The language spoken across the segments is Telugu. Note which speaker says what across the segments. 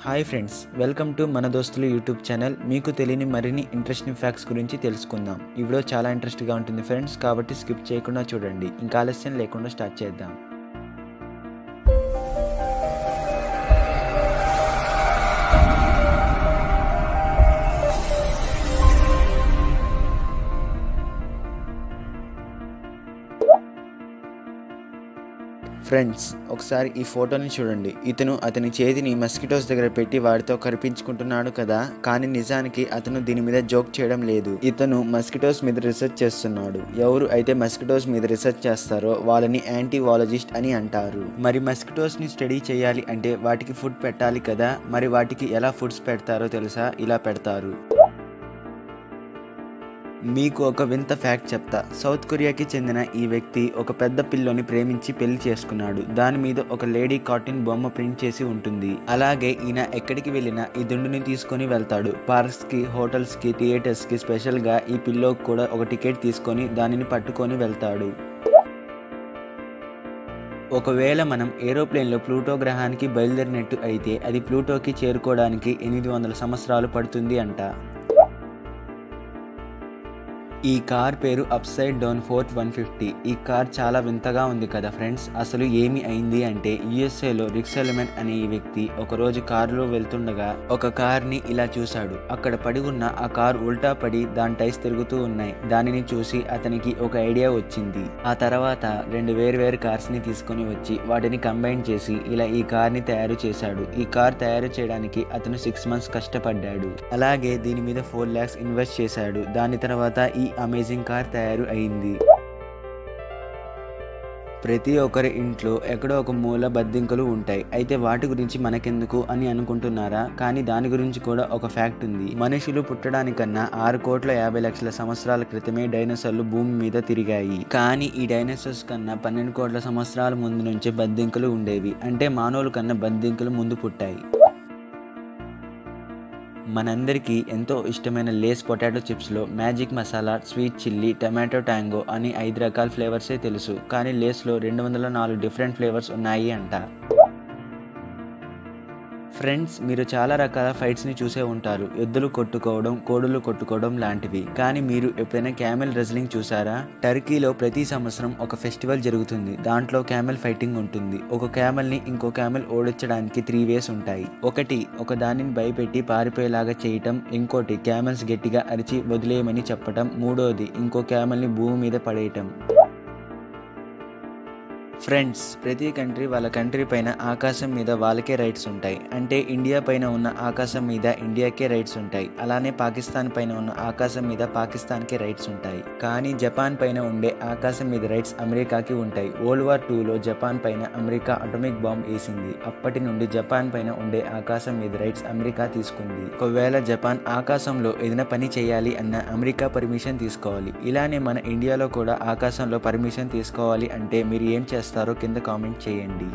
Speaker 1: హాయ్ ఫ్రెండ్స్ వెల్కమ్ టు మన దోస్తులు యూట్యూబ్ ఛానల్ మీకు తెలియని మరిన్ని ఇంట్రెస్టింగ్ ఫ్యాక్ట్స్ గురించి తెలుసుకుందాం ఈ వీడియో చాలా ఇంట్రెస్ట్గా ఉంటుంది ఫ్రెండ్స్ కాబట్టి స్కిప్ చేయకుండా చూడండి ఇంకా ఆలస్యం లేకుండా స్టార్ట్ చేద్దాం ఫ్రెండ్స్ ఒకసారి ఈ ఫోటోని చూడండి ఇతను అతని చేతిని మస్కిటోస్ దగ్గర పెట్టి వాటితో కరిపించుకుంటున్నాడు కదా కానీ నిజానికి అతను దీని మీద జోక్ చేయడం లేదు ఇతను మస్కిటోస్ మీద రీసెర్చ్ చేస్తున్నాడు ఎవరు అయితే మస్కిటోస్ మీద రీసెర్చ్ చేస్తారో వాళ్ళని యాంటీవాలజిస్ట్ అని అంటారు మరి మస్కిటోస్ ని స్టడీ చేయాలి అంటే వాటికి ఫుడ్ పెట్టాలి కదా మరి వాటికి ఎలా ఫుడ్స్ పెడతారో తెలుసా ఇలా పెడతారు మీకు ఒక వింత ఫ్యాక్ట్ చెప్తా సౌత్ కొరియాకి చెందిన ఈ వ్యక్తి ఒక పెద్ద పిల్లోని ప్రేమించి పెళ్లి చేసుకున్నాడు దాని మీద ఒక లేడీ కాటన్ బొమ్మ ప్రింట్ చేసి ఉంటుంది అలాగే ఈయన ఎక్కడికి వెళ్ళినా ఈ దుండుని తీసుకొని వెళ్తాడు పార్క్స్ కి హోటల్స్ కి థియేటర్స్ కి స్పెషల్ గా ఈ పిల్లోకి కూడా ఒక టికెట్ తీసుకొని దానిని పట్టుకొని వెళ్తాడు ఒకవేళ మనం ఏరోప్లేన్లో ప్లూటో గ్రహానికి బయలుదేరినట్టు అయితే అది ప్లూటోకి చేరుకోవడానికి ఎనిమిది వందల సంవత్సరాలు పడుతుంది అంట ఈ కార్ పేరు upside down fourth one fifty ఈ కార్ చాలా వింతగా ఉంది కదా ఫ్రెండ్స్ అసలు ఏమి అయింది అంటే యుఎస్ఏలో రిక్సెల్మెన్ అనే ఈ వ్యక్తి ఒకరోజు కారులో వెళ్తుండగా ఒక కార్ని ఇలా చూశాడు అక్కడ పడి ఉన్న ఆ కార్ ఉల్టా పడి దాని టైర్స్ తిరుగుతూ ఉన్నాయి దానిని చూసి అతనికి ఒక ఐడియా వచ్చింది ఆ తర్వాత రెండు వేరు వేరు కార్స్ ని తీసుకొని వచ్చి వాటిని కంబైన్ చేసి ఇలా ఈ కార్ ని తయారు చేశాడు ఈ కార్ తయారు చేయడానికి అతను సిక్స్ మంత్స్ కష్టపడ్డాడు అలాగే దీని మీద ఫోర్ ల్యాక్స్ ఇన్వెస్ట్ చేశాడు దాని తర్వాత ఈ అమేజింగ్ కార్ తయారు అయింది ప్రతి ఒక్కరి ఇంట్లో ఎక్కడో ఒక మూల బద్దింకలు ఉంటాయి అయితే వాటి గురించి మనకెందుకు అని అనుకుంటున్నారా కానీ దాని గురించి కూడా ఒక ఫ్యాక్ట్ ఉంది మనుషులు పుట్టడానికన్నా ఆరు కోట్ల యాభై లక్షల సంవత్సరాల క్రితమే డైనోసార్లు భూమి మీద తిరిగాయి కానీ ఈ డైనోసార్స్ కన్నా పన్నెండు కోట్ల సంవత్సరాల ముందు నుంచే బద్దింకలు ఉండేవి అంటే మానవుల కన్నా బద్దింకలు ముందు పుట్టాయి మనందరికీ ఎంతో ఇష్టమైన లేస్ పొటాటో చిప్స్లో magic masala sweet chilli tomato tango అని ఐదు రకాల ఫ్లేవర్సే తెలుసు కానీ లేస్లో రెండు వందల నాలుగు డిఫరెంట్ ఫ్లేవర్స్ ఉన్నాయి అంట ఫ్రెండ్స్ మీరు చాలా రకాల ఫైట్స్ని చూసే ఉంటారు ఎద్దులు కొట్టుకోవడం కోడులు కొట్టుకోవడం లాంటివి కానీ మీరు ఎప్పుడైనా క్యామెల్ రెజ్లింగ్ చూసారా టర్కీలో ప్రతి సంవత్సరం ఒక ఫెస్టివల్ జరుగుతుంది దాంట్లో క్యామెల్ ఫైటింగ్ ఉంటుంది ఒక క్యామెల్ని ఇంకో క్యామెల్ ఓడించడానికి త్రీ వేస్ ఉంటాయి ఒకటి ఒక దానిని భయపెట్టి పారిపోయేలాగా చేయటం ఇంకోటి క్యామెల్స్ గట్టిగా అరిచి వదిలేయమని చెప్పటం మూడోది ఇంకో క్యామెల్ని భూమి మీద పడేయటం ఫ్రెండ్స్ ప్రతి కంట్రీ వాళ్ళ కంట్రీ పైన ఆకాశం మీద వాళ్ళకే రైట్స్ ఉంటాయి అంటే ఇండియా పైన ఉన్న ఆకాశం మీద ఇండియాకే రైట్స్ ఉంటాయి అలానే పాకిస్తాన్ పైన ఉన్న ఆకాశం మీద పాకిస్తాన్కే రైట్స్ ఉంటాయి కానీ జపాన్ పైన ఉండే ఆకాశం మీద రైట్స్ అమెరికాకి ఉంటాయి వరల్డ్ వార్ టూలో జపాన్ పైన అమెరికా అటోమిక్ బాంబ్ వేసింది అప్పటి నుండి జపాన్ పైన ఉండే ఆకాశం మీద రైట్స్ అమెరికా తీసుకుంది ఒకవేళ జపాన్ ఆకాశంలో ఏదైనా పని చేయాలి అన్న అమెరికా పర్మిషన్ తీసుకోవాలి ఇలానే మన ఇండియాలో కూడా ఆకాశంలో పర్మిషన్ తీసుకోవాలి అంటే మీరు ఏం చేస్తారు చేస్తారో కింద కామెంట్ చేయండి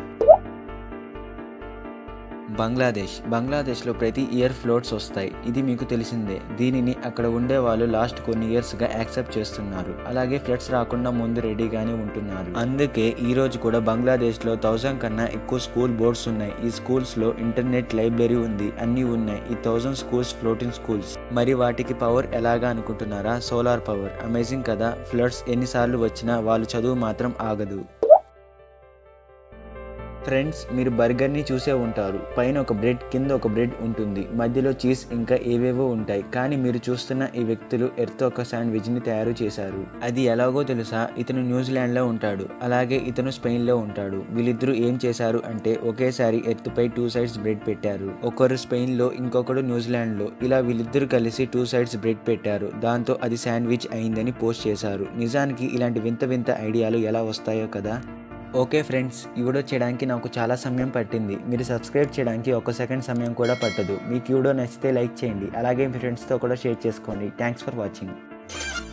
Speaker 1: బంగ్లాదేశ్ బంగ్లాదేశ్లో ప్రతి ఇయర్ ఫ్లోట్స్ వస్తాయి ఇది మీకు తెలిసిందే దీనిని అక్కడ ఉండే వాళ్ళు లాస్ట్ కొన్ని ఇయర్స్గా యాక్సెప్ట్ చేస్తున్నారు అలాగే ఫ్లడ్స్ రాకుండా ముందు రెడీగానే ఉంటున్నారు అందుకే ఈ రోజు కూడా బంగ్లాదేశ్లో థౌజండ్ కన్నా ఎక్కువ స్కూల్ బోర్డ్స్ ఉన్నాయి ఈ స్కూల్స్లో ఇంటర్నెట్ లైబ్రరీ ఉంది అన్నీ ఉన్నాయి ఈ థౌజండ్ స్కూల్స్ ఫ్లోటింగ్ స్కూల్స్ మరి వాటికి పవర్ ఎలాగా అనుకుంటున్నారా సోలార్ పవర్ అమేజింగ్ కదా ఫ్లడ్స్ ఎన్నిసార్లు వచ్చినా వాళ్ళు చదువు మాత్రం ఆగదు ఫ్రెండ్స్ మీరు బర్గర్ని చూసే ఉంటారు పైన ఒక బ్రెడ్ కింద ఒక బ్రెడ్ ఉంటుంది మధ్యలో చీజ్ ఇంకా ఏవేవో ఉంటాయి కానీ మీరు చూస్తున్న ఈ వ్యక్తులు ఎర్త్ ఒక శాండ్విచ్ని తయారు చేశారు అది ఎలాగో తెలుసా ఇతను న్యూజిలాండ్లో ఉంటాడు అలాగే ఇతను స్పెయిన్లో ఉంటాడు వీళ్ళిద్దరూ ఏం చేశారు అంటే ఒకేసారి ఎర్త్పై టూ సైడ్స్ బ్రెడ్ పెట్టారు ఒకరు స్పెయిన్లో ఇంకొకడు న్యూజిలాండ్లో ఇలా వీళ్ళిద్దరూ కలిసి టూ సైడ్స్ బ్రెడ్ పెట్టారు దాంతో అది శాండ్విచ్ అయిందని పోస్ట్ చేశారు నిజానికి ఇలాంటి వింత వింత ఐడియాలు ఎలా వస్తాయో కదా ఓకే ఫ్రెండ్స్ ఈ వీడియో చేయడానికి నాకు చాలా సమయం పట్టింది మీరు సబ్స్క్రైబ్ చేయడానికి ఒక సెకండ్ సమయం కూడా పట్టదు మీకు వీడియో నచ్చితే లైక్ చేయండి అలాగే మీ ఫ్రెండ్స్తో కూడా షేర్ చేసుకోండి థ్యాంక్స్ ఫర్ వాచింగ్